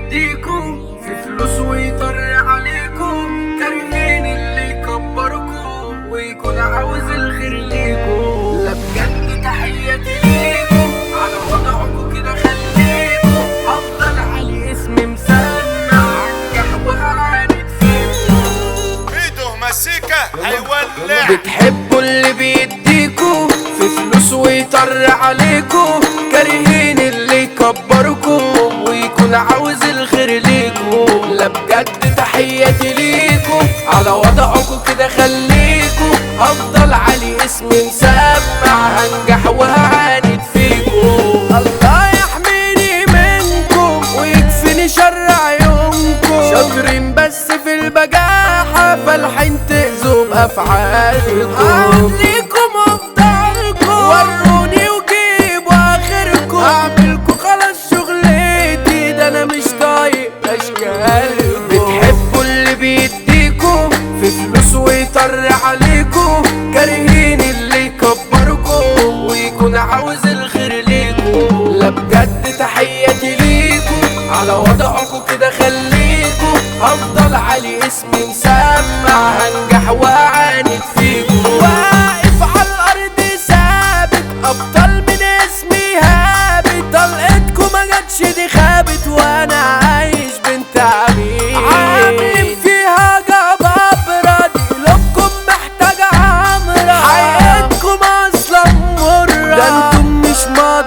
بيديكوا في فلوس ويطر عليكوا كارهين اللي يكبركوا ويكون عاوز الخير ليكوا لا بجد تحياتي ليكوا على وضعكوا كده خليكوا افضل علي اسم مسمع قهوة عانت فيكوا ايده مسيكة هيولع بتحبوا اللي بيديكوا في فلوس ويطر عليكوا كارهين اللي يكبركوا ويكون عاوز الخير ليكوا لا بجد تحياتي ليكوا على وضعكوا كده خليكوا افضل علي اسم مسمع هنجح وهعاند فيكوا الله يحميني منكم ويكفيني شر عيونكم شاطرين بس في البجاحة فالحين تأذوا بأفعالكم أهليكم أفضلكم وروني وجيبوا آخركم أعملكم خلاص شغلتي ده أنا مش طايق أشكالكم بتحبوا اللي بيديكوا في فلوس ويطر عليكوا كارهين اللي يكبركوا ويكون عاوز الخير ليكوا لا بجد تحياتي ليكوا على وضعكوا كده خليكوا افضل علي اسمي مسمع هنجح وهعاند فيكوا واقف على الارض ثابت ابطال من اسمي هابت طلقتكوا ما جاتش دي خابت وانا عايش بنت عبيد عاملين فيها جبابرة قلوبكم محتاجة عمرة حياتكم اصلا مرة ده انتم مش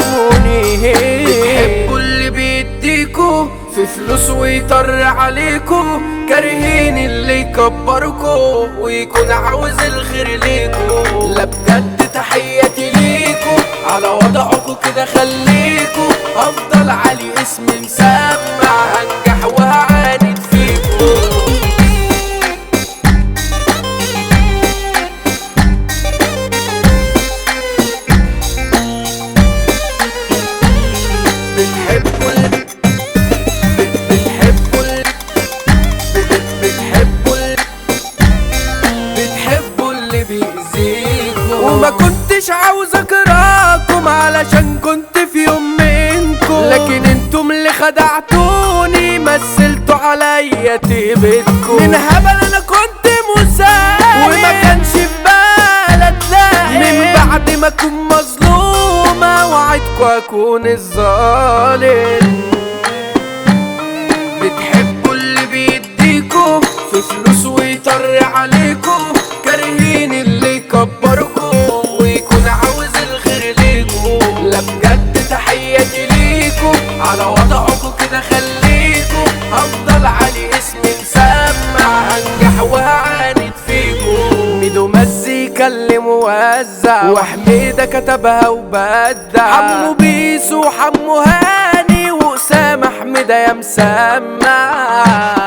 مضمونين بتحبوا اللي بيديكوا في فلوس ويطر عليكوا كارهين اللي يكبركوا ويكون عاوز الخير ليكوا لا بجد تحياتي ليكوا على وضعكوا كده خليكوا افضل علي اسم مسمع هنجح وهعاند فيكوا بتحبوا ال... بت- بتحبوا ال... بت- بتحبوا ال... بتحبوا اللي بيأذيكوا وما كنتش عاوز اكرهكم علشان كنت في يوم منكم لكن انتم اللي خدعتوني مثلتوا عليا تيبتكم من هبل انا كنت مسالم وما كانش في بالي تلاقي من بعد ما اكون مظلومه وعدكم اكون الظالم بتحبوا اللي بيديكوا في فلوس ويطر عليكوا كارهين اللي يكبركوا ويكون عاوز الخير ليكوا لا بجد تحياتي ليكوا على وضعكوا كده خليكوا افضل علي اسمي مسمع هنجح وهعاند فيكوا ميدو مزيكا اللي موزع وحميدة كتبها وبدع حمو بيسو وحمو هاني وأسامة حميدة يا مسمع